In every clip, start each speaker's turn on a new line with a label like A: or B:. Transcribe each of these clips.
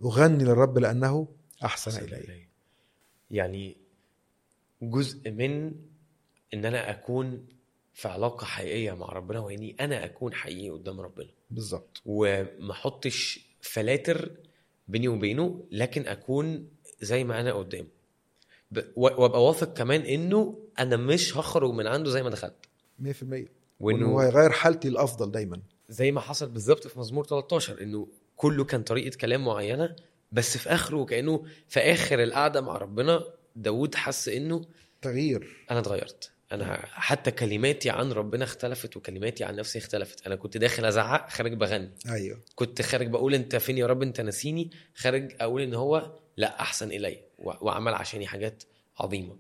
A: اغني للرب لانه احسن الي
B: يعني جزء من ان انا اكون في علاقه حقيقيه مع ربنا واني انا اكون حقيقي قدام ربنا
A: بالظبط
B: وما احطش فلاتر بيني وبينه لكن اكون زي ما انا قدام ب- و- وابقى واثق كمان انه انا مش هخرج من عنده زي ما دخلت
A: 100% وانه
B: وانه
A: هيغير حالتي الافضل دايما
B: زي ما حصل بالظبط في مزمور 13 انه كله كان طريقه كلام معينه بس في اخره كانه في اخر القعده مع ربنا داود حس انه
A: تغيير
B: انا اتغيرت انا حتى كلماتي عن ربنا اختلفت وكلماتي عن نفسي اختلفت انا كنت داخل ازعق خارج بغني
A: ايوه
B: كنت خارج بقول انت فين يا رب انت ناسيني خارج اقول ان هو لا احسن الي و- وعمل عشاني حاجات عظيمه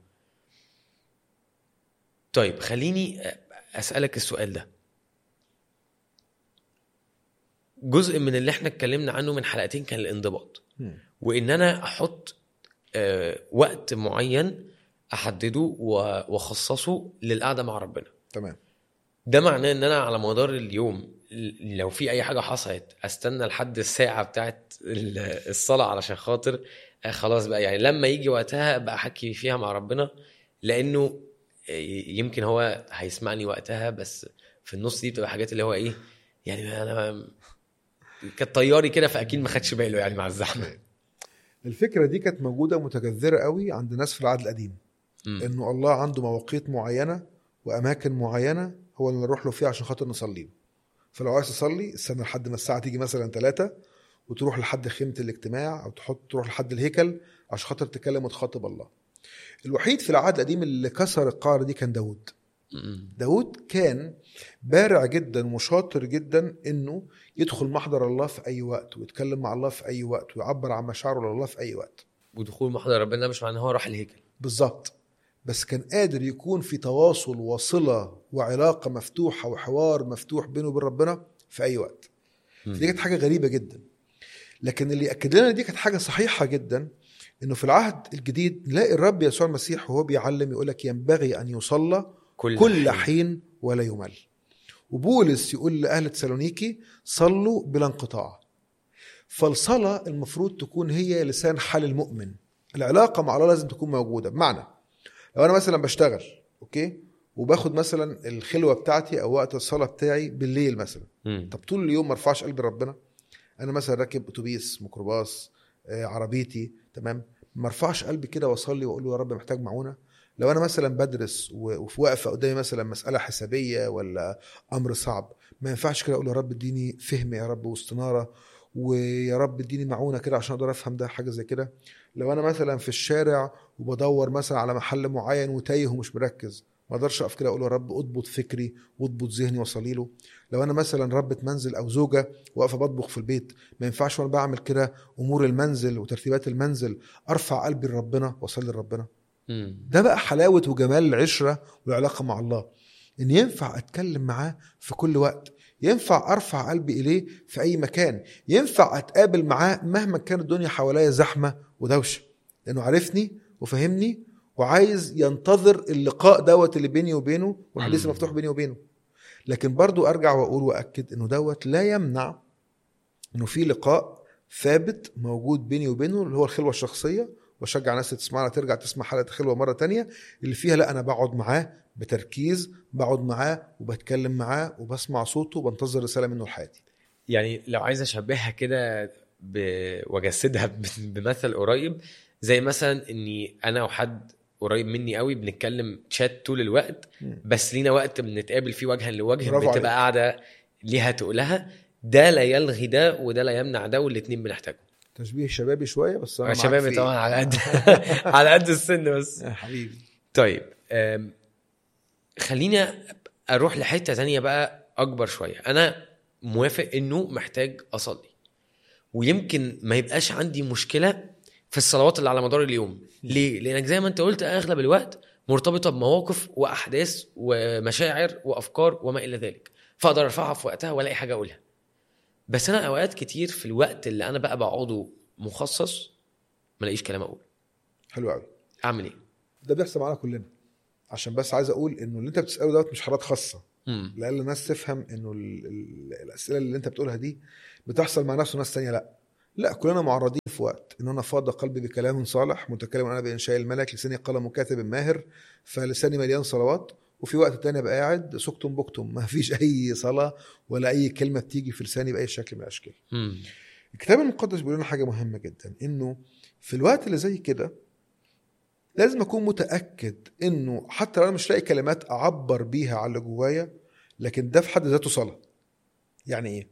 B: طيب خليني اسالك السؤال ده جزء من اللي احنا اتكلمنا عنه من حلقتين كان الانضباط
A: مم.
B: وان انا احط آه، وقت معين احدده و- واخصصه للقعده مع ربنا
A: تمام
B: ده معناه ان انا على مدار اليوم ل- لو في اي حاجه حصلت استنى لحد الساعه بتاعت ال- الصلاه علشان خاطر آه، خلاص بقى يعني لما يجي وقتها ابقى احكي فيها مع ربنا لانه آه، يمكن هو هيسمعني وقتها بس في النص دي بتبقى حاجات اللي هو ايه يعني انا كانت طياري كده فاكيد ما خدش باله يعني مع الزحمه
A: الفكره دي كانت موجوده متجذره قوي عند ناس في العهد القديم
B: مم.
A: انه الله عنده مواقيت معينه واماكن معينه هو اللي نروح له فيها عشان خاطر نصلي له فلو عايز تصلي استنى لحد ما الساعه تيجي مثلا ثلاثة وتروح لحد خيمه الاجتماع او تحط تروح لحد الهيكل عشان خاطر تكلم وتخاطب الله الوحيد في العهد القديم اللي كسر القاعده دي كان داود
B: مم.
A: داود كان بارع جدا وشاطر جدا انه يدخل محضر الله في اي وقت ويتكلم مع الله في اي وقت ويعبر عن مشاعره لله في اي وقت
B: ودخول محضر ربنا مش معناه هو راح الهيكل
A: بالظبط بس كان قادر يكون في تواصل وصلة وعلاقة مفتوحة وحوار مفتوح بينه وبين ربنا في أي وقت
B: مم.
A: دي كانت حاجة غريبة جدا لكن اللي أكد لنا دي كانت حاجة صحيحة جدا إنه في العهد الجديد نلاقي الرب يسوع المسيح وهو بيعلم يقول لك ينبغي أن يصلى
B: كل,
A: كل حين ولا يمل وبولس يقول لأهل تسالونيكي صلوا بلا انقطاع فالصلاة المفروض تكون هي لسان حال المؤمن العلاقة مع الله لازم تكون موجودة بمعنى لو أنا مثلا بشتغل أوكي وباخد مثلا الخلوة بتاعتي أو وقت الصلاة بتاعي بالليل مثلا
B: مم.
A: طب طول اليوم ما ارفعش قلبي ربنا انا مثلا راكب اتوبيس ميكروباص آه، عربيتي تمام ما ارفعش قلبي كده واصلي واقول له يا رب محتاج معونه لو انا مثلا بدرس و- وفي واقفه قدامي مثلا مساله حسابيه ولا امر صعب ما ينفعش كده اقول يا رب اديني فهم يا رب واستناره ويا رب اديني معونه كده عشان اقدر افهم ده حاجه زي كده لو انا مثلا في الشارع وبدور مثلا على محل معين وتايه ومش مركز ما اقدرش اقف كده اقول يا رب اضبط فكري واضبط ذهني واصلي له لو انا مثلا ربة منزل او زوجه واقفه بطبخ في البيت ما ينفعش وانا بعمل كده امور المنزل وترتيبات المنزل ارفع قلبي لربنا واصلي لربنا
B: مم.
A: ده بقى حلاوه وجمال العشره والعلاقه مع الله ان ينفع اتكلم معاه في كل وقت ينفع ارفع قلبي اليه في اي مكان ينفع اتقابل معاه مهما كانت الدنيا حواليا زحمه ودوشه لانه عارفني وفهمني وعايز ينتظر اللقاء دوت اللي بيني وبينه والحديث
B: مم.
A: المفتوح بيني وبينه لكن برضو ارجع واقول واكد انه دوت لا يمنع انه في لقاء ثابت موجود بيني وبينه اللي هو الخلوه الشخصيه واشجع ناس تسمعنا ترجع تسمع حلقه الخلوه مره تانية اللي فيها لا انا بقعد معاه بتركيز بقعد معاه وبتكلم معاه وبسمع صوته وبنتظر رساله منه لحياتي
B: يعني لو عايز اشبهها كده ب... واجسدها ب... بمثل قريب زي مثلا اني انا وحد قريب مني قوي بنتكلم تشات طول الوقت
A: مم.
B: بس لينا وقت بنتقابل فيه وجها لوجه
A: برافو عليك.
B: بتبقى قاعده ليها تقولها ده لا يلغي ده وده لا يمنع ده والاتنين بنحتاجهم
A: تشبيه شبابي شويه بس انا معاك
B: شبابي
A: فيه.
B: طبعا على قد على قد السن بس
A: يا حبيبي
B: طيب أم، خليني اروح لحته تانية بقى اكبر شويه انا موافق انه محتاج اصلي ويمكن ما يبقاش عندي مشكله في الصلوات اللي على مدار اليوم ليه لانك زي ما انت قلت اغلب الوقت مرتبطه بمواقف واحداث ومشاعر وافكار وما الى ذلك فاقدر ارفعها في وقتها والاقي حاجه اقولها بس انا اوقات كتير في الوقت اللي انا بقى بقعده مخصص ما الاقيش كلام اقوله
A: حلو قوي
B: اعمل ايه
A: ده بيحصل معانا كلنا عشان بس عايز اقول انه اللي انت بتساله دوت مش حالات خاصه
B: مم.
A: لان الناس تفهم انه ال- ال- الاسئله اللي انت بتقولها دي بتحصل مع ناس وناس تانية لا لا كلنا معرضين في وقت ان انا فاض قلبي بكلام صالح متكلم انا بانشاء الملك لساني قلم كاتب ماهر فلساني مليان صلوات وفي وقت تاني ابقى قاعد سكتم بكتم ما فيش اي صلاه ولا اي كلمه بتيجي في لساني باي شكل من الاشكال
B: مم.
A: الكتاب المقدس بيقول لنا حاجه مهمه جدا انه في الوقت اللي زي كده لازم اكون متاكد انه حتى لو انا مش لاقي كلمات اعبر بيها على اللي جوايا لكن ده في حد ذاته صلاه يعني ايه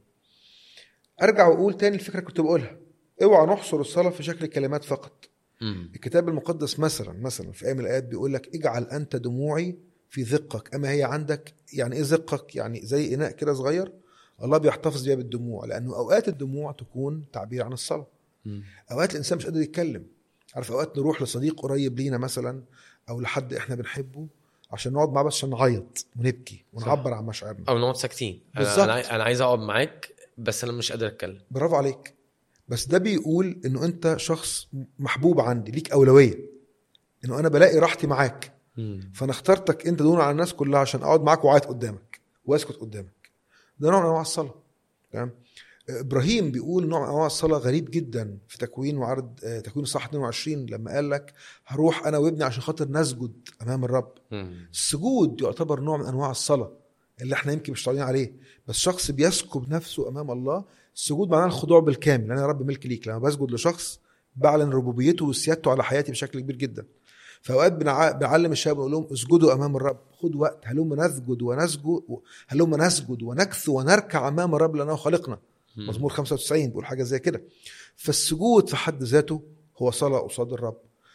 A: ارجع واقول تاني الفكره كنت بقولها اوعى نحصر الصلاه في شكل كلمات فقط
B: مم.
A: الكتاب المقدس مثلا مثلا في ايه من الايات بيقول لك اجعل انت دموعي في ذقك اما هي عندك يعني ايه ذقك يعني زي اناء كده صغير الله بيحتفظ بيها بالدموع لانه اوقات الدموع تكون تعبير عن الصلاه
B: مم.
A: اوقات الانسان مش قادر يتكلم عارف اوقات نروح لصديق قريب لينا مثلا او لحد احنا بنحبه عشان نقعد معاه بس عشان نعيط ونبكي ونعبر عن مشاعرنا
B: او نقعد ساكتين انا
A: بالظبط.
B: انا عاي- انا عايز اقعد معاك بس انا مش قادر اتكلم
A: برافو عليك بس ده بيقول انه انت شخص محبوب عندي ليك اولويه انه انا بلاقي راحتي معاك
B: مم.
A: فانا اخترتك انت دون على الناس كلها عشان اقعد معاك واعيط قدامك واسكت قدامك ده نوع من انواع الصلاه تمام ابراهيم بيقول نوع من انواع الصلاه غريب جدا في تكوين وعرض آه، تكوين الصح 22 لما قال لك هروح انا وابني عشان خاطر نسجد امام الرب
B: مم.
A: السجود يعتبر نوع من انواع الصلاه اللي احنا يمكن مش متعودين عليه بس شخص بيسكب نفسه امام الله السجود معناه الخضوع بالكامل انا يا رب ملك ليك لما بسجد لشخص بعلن ربوبيته وسيادته على حياتي بشكل كبير جدا فاوقات بنع... بنعلم الشباب نقول لهم اسجدوا امام الرب خد وقت هلم نسجد ونسجد هلم نسجد ونكث ونركع امام الرب لانه خلقنا
B: مم.
A: مزمور 95 بيقول حاجه زي كده فالسجود في حد ذاته هو صلاه قصاد الرب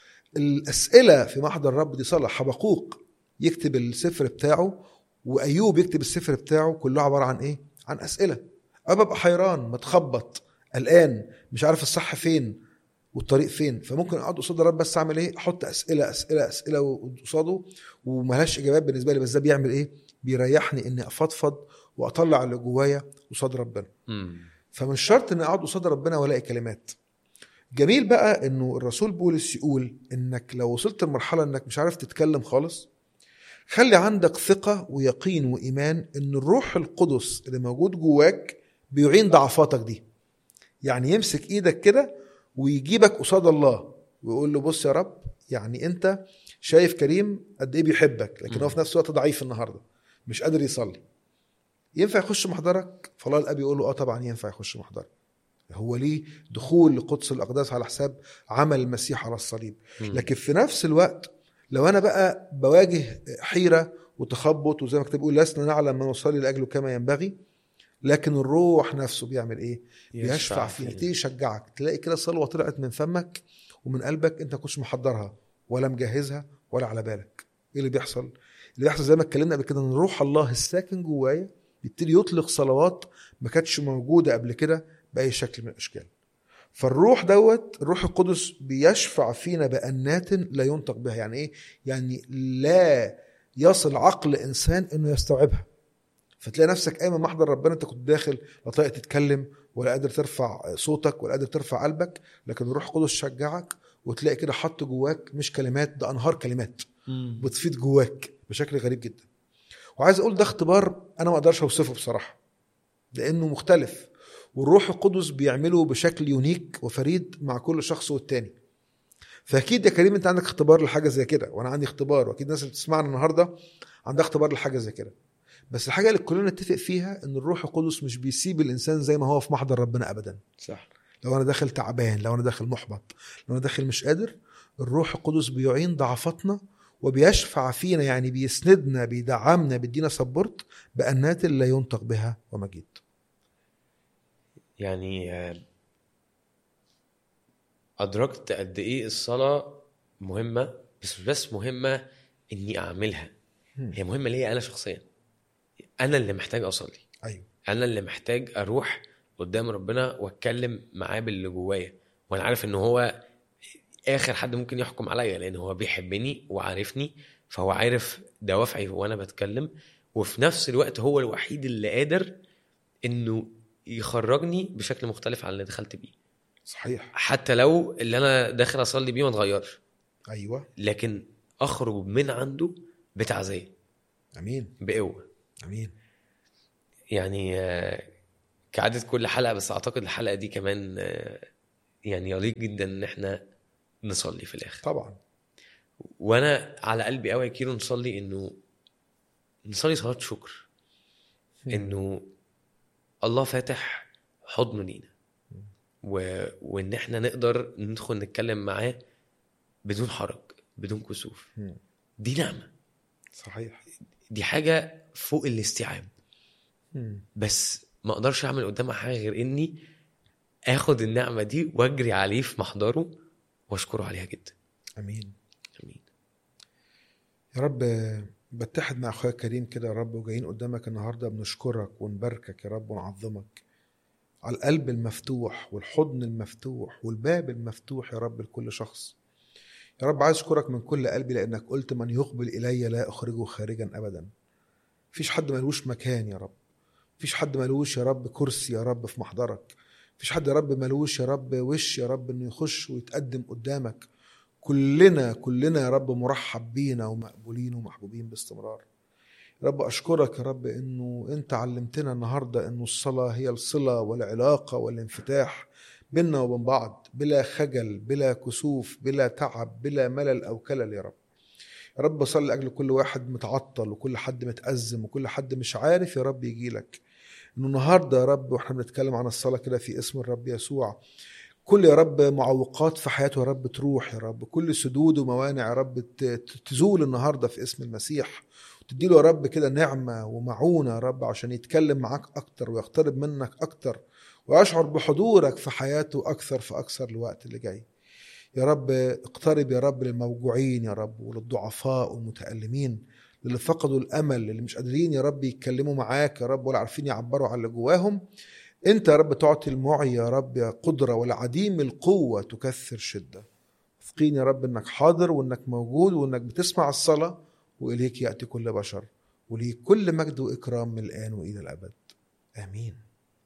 A: الاسئله في محضر الرب دي صلاه حبقوق يكتب السفر بتاعه وايوب يكتب السفر بتاعه كله عباره عن ايه عن اسئله انا ببقى حيران متخبط قلقان مش عارف الصح فين والطريق فين فممكن اقعد قصاد الرب بس اعمل ايه احط اسئله اسئله اسئله قصاده وملهاش اجابات بالنسبه لي بس ده بيعمل ايه بيريحني اني افضفض واطلع اللي جوايا قصاد ربنا
B: مم.
A: فمش شرط اني اقعد قصاد ربنا والاقي كلمات جميل بقى انه الرسول بولس يقول انك لو وصلت لمرحله انك مش عارف تتكلم خالص خلي عندك ثقه ويقين وايمان ان الروح القدس اللي موجود جواك بيعين ضعفاتك دي يعني يمسك ايدك كده ويجيبك قصاد الله ويقول له بص يا رب يعني انت شايف كريم قد ايه بيحبك لكن هو في نفس الوقت ضعيف النهارده مش قادر يصلي ينفع يخش محضرك فالله الاب يقول له اه طبعا ينفع يخش محضرك هو ليه دخول لقدس الاقداس على حساب عمل المسيح على الصليب
B: مم.
A: لكن في نفس الوقت لو انا بقى بواجه حيره وتخبط وزي ما الكتاب بيقول لسنا نعلم ما نصلي لاجله كما ينبغي لكن الروح نفسه بيعمل ايه؟ بيشفع فينا تيجي يشجعك تلاقي كده صلوه طلعت من فمك ومن قلبك انت كنتش محضرها ولا مجهزها ولا على بالك ايه اللي بيحصل؟ اللي بيحصل زي ما اتكلمنا قبل كده ان روح الله الساكن جوايا يبتدي يطلق صلوات ما كانتش موجوده قبل كده باي شكل من الاشكال فالروح دوت الروح القدس بيشفع فينا بأنات لا ينطق بها يعني ايه يعني لا يصل عقل انسان انه يستوعبها فتلاقي نفسك قايم من محضر ربنا انت كنت داخل لا طايق تتكلم ولا قادر ترفع صوتك ولا قادر ترفع قلبك لكن الروح القدس شجعك وتلاقي كده حط جواك مش كلمات ده انهار كلمات
B: مم.
A: بتفيض جواك بشكل غريب جدا وعايز اقول ده اختبار انا ما اقدرش اوصفه بصراحه لانه مختلف والروح القدس بيعمله بشكل يونيك وفريد مع كل شخص والتاني فاكيد يا كريم انت عندك اختبار لحاجه زي كده وانا عندي اختبار واكيد الناس اللي بتسمعنا النهارده عندها اختبار لحاجه زي كده بس الحاجه اللي كلنا نتفق فيها ان الروح القدس مش بيسيب الانسان زي ما هو في محضر ربنا ابدا
B: صح
A: لو انا داخل تعبان لو انا داخل محبط لو انا داخل مش قادر الروح القدس بيعين ضعفاتنا وبيشفع فينا يعني بيسندنا بيدعمنا بيدينا سبورت بأنات لا ينطق بها ومجيد
B: يعني آه، أدركت قد إيه الصلاة مهمة بس مش بس مهمة إني أعملها
A: مم.
B: هي مهمة ليا أنا شخصيا أنا اللي محتاج أصلي
A: ايوه
B: أنا اللي محتاج أروح قدام ربنا وأتكلم معاه باللي جوايا وأنا عارف إن هو آخر حد ممكن يحكم عليا لأن هو بيحبني وعارفني فهو عارف دوافعي وأنا بتكلم وفي نفس الوقت هو الوحيد اللي قادر إنه يخرجني بشكل مختلف عن اللي دخلت بيه
A: صحيح
B: حتى لو اللي انا داخل اصلي بيه ما اتغيرش
A: ايوه
B: لكن اخرج من عنده بتعزيه
A: امين
B: بقوه
A: امين
B: يعني آه، كعادة كل حلقة بس أعتقد الحلقة دي كمان آه، يعني يليق جدا ان احنا نصلي في الاخر
A: طبعا
B: وانا على قلبي قوي يا كيرو نصلي انه نصلي صلاه شكر انه الله فاتح حضنه لينا و... وان احنا نقدر ندخل نتكلم معاه بدون حرج بدون كسوف
A: مم.
B: دي نعمه
A: صحيح
B: دي حاجه فوق الاستيعاب
A: مم.
B: بس ما اقدرش اعمل قدامها حاجه غير اني اخد النعمه دي واجري عليه في محضره واشكره عليها جدا
A: امين
B: امين
A: يا رب بتحد مع اخويا كريم كده يا رب وجايين قدامك النهارده بنشكرك ونباركك يا رب ونعظمك على القلب المفتوح والحضن المفتوح والباب المفتوح يا رب لكل شخص يا رب عايز اشكرك من كل قلبي لانك قلت من يقبل الي لا اخرجه خارجا ابدا مفيش حد ملوش مكان يا رب مفيش حد ملوش يا رب كرسي يا رب في محضرك مفيش حد يا رب ملوش يا رب وش يا رب انه يخش ويتقدم قدامك كلنا كلنا يا رب مرحب بينا ومقبولين ومحبوبين باستمرار يا رب اشكرك يا رب انه انت علمتنا النهارده انه الصلاه هي الصله والعلاقه والانفتاح بيننا وبين بعض بلا خجل بلا كسوف بلا تعب بلا ملل او كلل يا رب يا رب صلي لاجل كل واحد متعطل وكل حد متازم وكل حد مش عارف يا رب يجي لك انه النهارده يا رب واحنا بنتكلم عن الصلاه كده في اسم الرب يسوع كل يا رب معوقات في حياته يا رب تروح يا رب كل سدود وموانع يا رب ت- ت- تزول النهارده في اسم المسيح تديله يا رب كده نعمه ومعونه يا رب عشان يتكلم معاك اكتر ويقترب منك اكتر ويشعر بحضورك في حياته اكثر فاكثر الوقت اللي جاي يا رب اقترب يا رب للموجوعين يا رب وللضعفاء والمتألمين للي فقدوا الامل اللي مش قادرين يا رب يتكلموا معاك يا رب ولا عارفين يعبروا عن اللي جواهم انت يا رب تعطي المعي يا رب يا قدره والعديم القوه تكثر شده واثقين يا رب انك حاضر وانك موجود وانك بتسمع الصلاه واليك ياتي كل بشر وليك كل مجد واكرام من الان والى الابد امين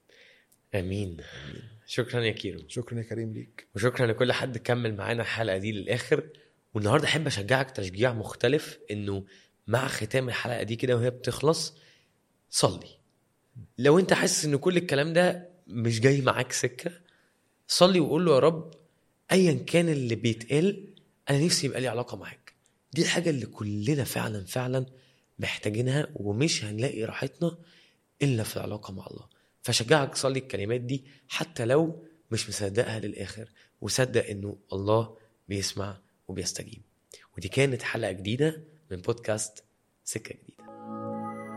B: امين شكرا يا كيرو
A: شكرا يا كريم ليك
B: وشكرا لكل حد كمل معانا الحلقه دي للاخر والنهارده احب اشجعك تشجيع مختلف انه مع ختام الحلقه دي كده وهي بتخلص صلي لو انت حاسس ان كل الكلام ده مش جاي معاك سكه صلي وقول له يا رب ايا كان اللي بيتقال انا نفسي يبقى لي علاقه معاك دي الحاجه اللي كلنا فعلا فعلا محتاجينها ومش هنلاقي راحتنا الا في العلاقه مع الله فشجعك صلي الكلمات دي حتى لو مش مصدقها للاخر وصدق انه الله بيسمع وبيستجيب ودي كانت حلقه جديده من بودكاست سكه جديده